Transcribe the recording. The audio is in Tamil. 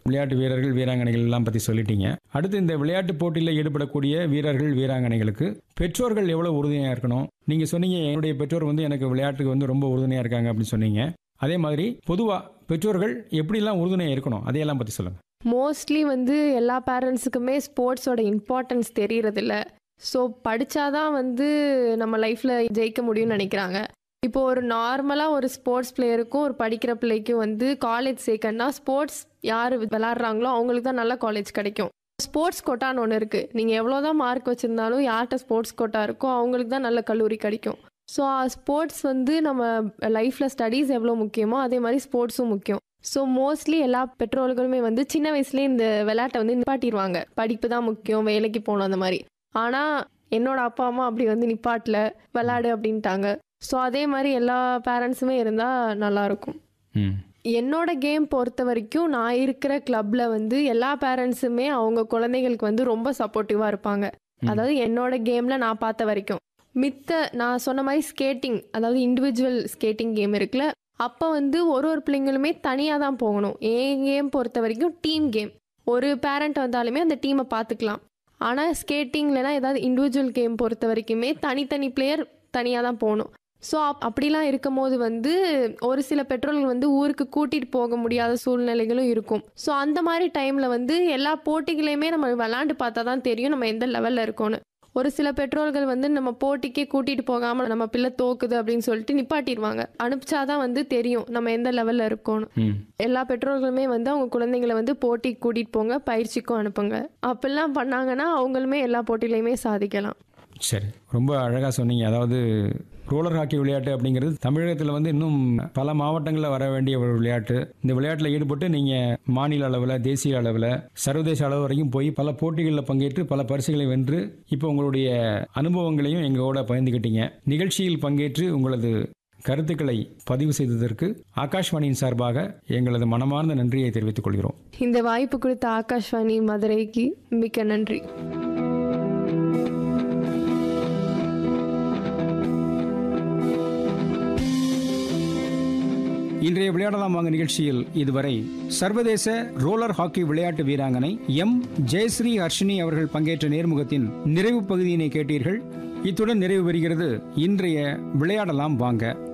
விளையாட்டு வீரர்கள் வீராங்கனைகள் எல்லாம் பற்றி சொல்லிட்டீங்க அடுத்து இந்த விளையாட்டு போட்டியில் ஈடுபடக்கூடிய வீரர்கள் வீராங்கனைகளுக்கு பெற்றோர்கள் எவ்வளோ உறுதுணையாக இருக்கணும் நீங்கள் சொன்னீங்க என்னுடைய பெற்றோர் வந்து எனக்கு விளையாட்டுக்கு வந்து ரொம்ப உறுதுணையாக இருக்காங்க அப்படின்னு சொன்னீங்க அதே மாதிரி பொதுவாக பெற்றோர்கள் எப்படிலாம் உறுதுணையாக இருக்கணும் அதையெல்லாம் பற்றி சொல்லுங்கள் மோஸ்ட்லி வந்து எல்லா பேரண்ட்ஸுக்குமே ஸ்போர்ட்ஸோட இம்பார்ட்டன்ஸ் தெரியறதில்ல ஸோ படித்தாதான் வந்து நம்ம லைஃப்பில் ஜெயிக்க முடியும்னு நினைக்கிறாங்க இப்போ ஒரு நார்மலாக ஒரு ஸ்போர்ட்ஸ் பிளேயருக்கும் ஒரு படிக்கிற பிள்ளைக்கும் வந்து காலேஜ் சேர்க்கணும்னா ஸ்போர்ட்ஸ் யார் விளாட்றாங்களோ அவங்களுக்கு தான் நல்ல காலேஜ் கிடைக்கும் ஸ்போர்ட்ஸ் கோட்டான்னு ஒன்று இருக்குது நீங்கள் எவ்வளோ தான் மார்க் வச்சுருந்தாலும் யார்கிட்ட ஸ்போர்ட்ஸ் கோட்டா இருக்கோ அவங்களுக்கு தான் நல்ல கல்லூரி கிடைக்கும் ஸோ ஸ்போர்ட்ஸ் வந்து நம்ம லைஃப்பில் ஸ்டடீஸ் எவ்வளோ முக்கியமோ அதே மாதிரி ஸ்போர்ட்ஸும் முக்கியம் ஸோ மோஸ்ட்லி எல்லா பெற்றோர்களுமே வந்து சின்ன வயசுலேயே இந்த விளையாட்டை வந்து நிப்பாட்டிடுவாங்க படிப்பு தான் முக்கியம் வேலைக்கு போகணும் அந்த மாதிரி ஆனால் என்னோட அப்பா அம்மா அப்படி வந்து நிப்பாட்டல விளையாடு அப்படின்ட்டாங்க ஸோ அதே மாதிரி எல்லா பேரண்ட்ஸுமே இருந்தால் நல்லாயிருக்கும் ம் என்னோட கேம் பொறுத்த வரைக்கும் நான் இருக்கிற கிளப்ல வந்து எல்லா பேரண்ட்ஸுமே அவங்க குழந்தைகளுக்கு வந்து ரொம்ப சப்போர்ட்டிவாக இருப்பாங்க ம். அதாவது என்னோட கேம்ல நான் பார்த்த வரைக்கும் மித்த நான் சொன்ன மாதிரி ஸ்கேட்டிங் அதாவது இண்டிவிஜுவல் ஸ்கேட்டிங் கேம் இருக்குல்ல அப்போ வந்து ஒரு ஒரு பிள்ளைங்களுமே தனியாக தான் போகணும் என் கேம் பொறுத்த வரைக்கும் டீம் கேம் ஒரு பேரண்ட் வந்தாலுமே அந்த டீமை பார்த்துக்கலாம் ஆனால் ஸ்கேட்டிங்லனா ஏதாவது இண்டிவிஜுவல் கேம் பொறுத்த வரைக்குமே தனித்தனி பிளேயர் தனியாக தான் போகணும் ஸோ அப்படிலாம் இருக்கும்போது வந்து ஒரு சில பெற்றோர்கள் வந்து ஊருக்கு கூட்டிகிட்டு போக முடியாத சூழ்நிலைகளும் இருக்கும் ஸோ அந்த மாதிரி டைமில் வந்து எல்லா போட்டிகளையுமே நம்ம விளாண்டு பார்த்தா தான் தெரியும் நம்ம எந்த லெவலில் இருக்கோன்னு ஒரு சில பெற்றோர்கள் வந்து நம்ம போட்டிக்கே கூட்டிகிட்டு போகாமல் நம்ம பிள்ளை தோக்குது அப்படின்னு சொல்லிட்டு நிப்பாட்டிடுவாங்க அனுப்பிச்சாதான் வந்து தெரியும் நம்ம எந்த லெவலில் இருக்கோன்னு ம் எல்லா பெற்றோர்களுமே வந்து அவங்க குழந்தைங்களை வந்து போட்டிக்கு கூட்டிகிட்டு போங்க பயிற்சிக்கும் அனுப்புங்க அப்படிலாம் பண்ணாங்கன்னா அவங்களுமே எல்லா போட்டியிலையுமே சாதிக்கலாம் சரி ரொம்ப அழகாக சொன்னீங்க அதாவது ரோலர் ஹாக்கி விளையாட்டு அப்படிங்கிறது தமிழகத்தில் வந்து இன்னும் பல மாவட்டங்களில் வர வேண்டிய ஒரு விளையாட்டு இந்த விளையாட்டில் ஈடுபட்டு நீங்கள் மாநில அளவில் தேசிய அளவில் சர்வதேச அளவு வரைக்கும் போய் பல போட்டிகளில் பங்கேற்று பல பரிசுகளை வென்று இப்போ உங்களுடைய அனுபவங்களையும் எங்களோட பகிர்ந்துக்கிட்டீங்க நிகழ்ச்சியில் பங்கேற்று உங்களது கருத்துக்களை பதிவு செய்ததற்கு ஆகாஷ்வாணியின் சார்பாக எங்களது மனமார்ந்த நன்றியை தெரிவித்துக் கொள்கிறோம் இந்த வாய்ப்பு கொடுத்த ஆகாஷ்வாணி மதுரைக்கு மிக்க நன்றி இன்றைய விளையாடலாம் வாங்க நிகழ்ச்சியில் இதுவரை சர்வதேச ரோலர் ஹாக்கி விளையாட்டு வீராங்கனை எம் ஜெயஸ்ரீ ஹர்ஷினி அவர்கள் பங்கேற்ற நேர்முகத்தின் நிறைவு பகுதியினை கேட்டீர்கள் இத்துடன் நிறைவு பெறுகிறது இன்றைய விளையாடலாம் வாங்க